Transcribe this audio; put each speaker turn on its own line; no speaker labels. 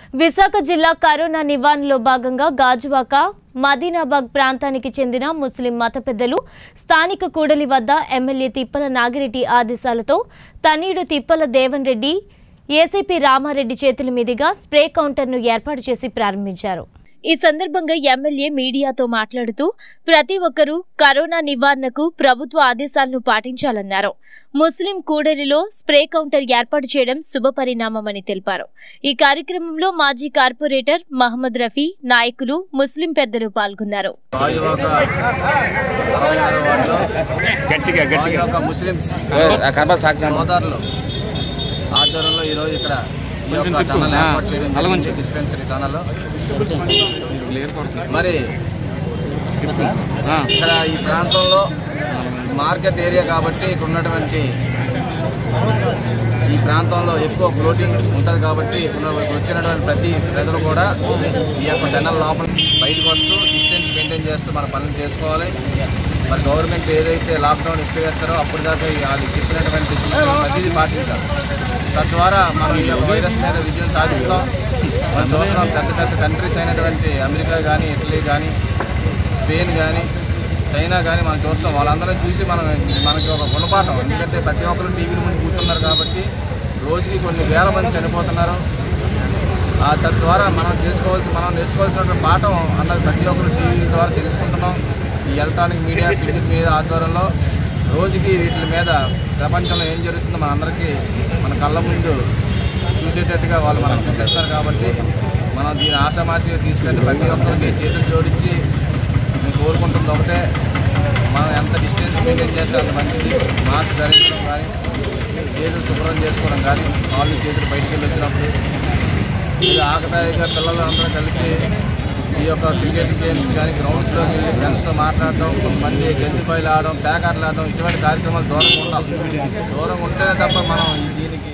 విశాఖ జిల్లా కరోనా నివారణలో భాగంగా గాజువాక మదీనాబాగ్ ప్రాంతానికి చెందిన ముస్లిం మత పెద్దలు స్థానిక కూడలి వద్ద ఎమ్మెల్యే తిప్పల నాగిరెడ్డి ఆదేశాలతో తనీడు తిప్పల దేవన్ రెడ్డి ఏసీపీ రామారెడ్డి చేతుల మీదుగా స్ప్రే కౌంటర్ను ఏర్పాటు చేసి ప్రారంభించారు ఈ సందర్భంగా ఎమ్మెల్యే మీడియాతో మాట్లాడుతూ ప్రతి ఒక్కరూ కరోనా నివారణకు ప్రభుత్వ ఆదేశాలను పాటించాలన్నారు ముస్లిం కూడలిలో స్ప్రే కౌంటర్ ఏర్పాటు చేయడం శుభపరిణామమని తెలిపారు ఈ కార్యక్రమంలో మాజీ కార్పొరేటర్ మహమ్మద్ రఫీ నాయకులు ముస్లిం పెద్దలు పాల్గొన్నారు
గాజువాక అరవై ఆరో వార్డులో
గట్టిగా గట్టిగా
గాజువాక ముస్లిమ్స్
కనపడ సాగుతాను
సోదరులు ఆధ్వర్యంలో ఈరోజు ఇక్కడ ఈ యొక్క
తిప్పు.
టనల్
ఆ,
ఏర్పాటు చేయడం
అలాగుంచు.
జరిగింది డిస్పెన్సరీ టనల్ మరి ఇక్కడ ఈ ప్రాంతంలో మార్కెట్ ఏరియా కాబట్టి ఇక్కడ ఉన్నటువంటి ఈ ప్రాంతంలో ఎక్కువ ఫ్లోటింగ్ ఉంటుంది కాబట్టి ఇక్కడ వచ్చినటువంటి ప్రతి ప్రజలు కూడా ఈ యొక్క టెనల్ లోపల బయటకు వస్తూ డిస్టెన్స్ మెయింటైన్ చేస్తూ మన పనులు చేసుకోవాలి మరి గవర్నమెంట్ ఏదైతే లాక్డౌన్ ఎత్తివేస్తారో అప్పుడు దాకా ఈ వాళ్ళు చెప్పినటువంటి సూచనలు ప్రతిదీ పాటించాలి తద్వారా మనం ఈ యొక్క వైరస్ మీద విజయం సాధిస్తాం మనం చూస్తున్నాం పెద్ద పెద్ద కంట్రీస్ అయినటువంటి అమెరికా కానీ ఇటలీ కానీ స్పెయిన్ కానీ చైనా కానీ మనం చూస్తాం వాళ్ళందరం చూసి మనం మనకి ఒక గుణపాఠం ఎందుకంటే ప్రతి ఒక్కరు టీవీల ముందు కూర్చున్నారు కాబట్టి రోజుకి కొన్ని వేల మంది చనిపోతున్నారు ఆ తద్వారా మనం చేసుకోవాల్సి మనం నేర్చుకోవాల్సినటువంటి పాఠం అన్నది ప్రతి ఒక్కరు టీవీ ద్వారా తెలుసుకుంటున్నాం ఈ ఎలక్ట్రానిక్ మీడియా ప్రింట్ మీద ఆధ్వర్యంలో రోజుకి వీటి మీద ప్రపంచంలో ఏం జరుగుతుందో మనందరికీ మన కళ్ళ ముందు చూసేటట్టుగా వాళ్ళు మనకు చూపిస్తారు కాబట్టి మనం దీని ఆశామాసిగా తీసుకెళ్ళి ప్రతి ఒక్కరికి చేతులు జోడించి మేము కోరుకుంటుంది ఒకటే మనం ఎంత డిస్టెన్స్ మెయింటైన్ చేస్తే అంత మంచిది మాస్క్ ధరించడం కానీ చేతులు శుభ్రం చేసుకోవడం కానీ కాళ్ళు చేతులు బయటికి వెళ్ళి వచ్చినప్పుడు ఇది ఆకతాయిగా పిల్లలు అందరూ కలిపి ఈ యొక్క క్రికెట్ గేమ్స్ కానీ గ్రౌండ్స్లోకి వెళ్ళి ఫ్రెండ్స్తో మాట్లాడడం కొంతమంది గెంతి పైలు ఆడడం ప్యాక్ ఆటలు ఆడడం ఇటువంటి కార్యక్రమాలు దూరంగా ఉండాలి దూరంగా ఉంటేనే తప్ప మనం ఈ దీనికి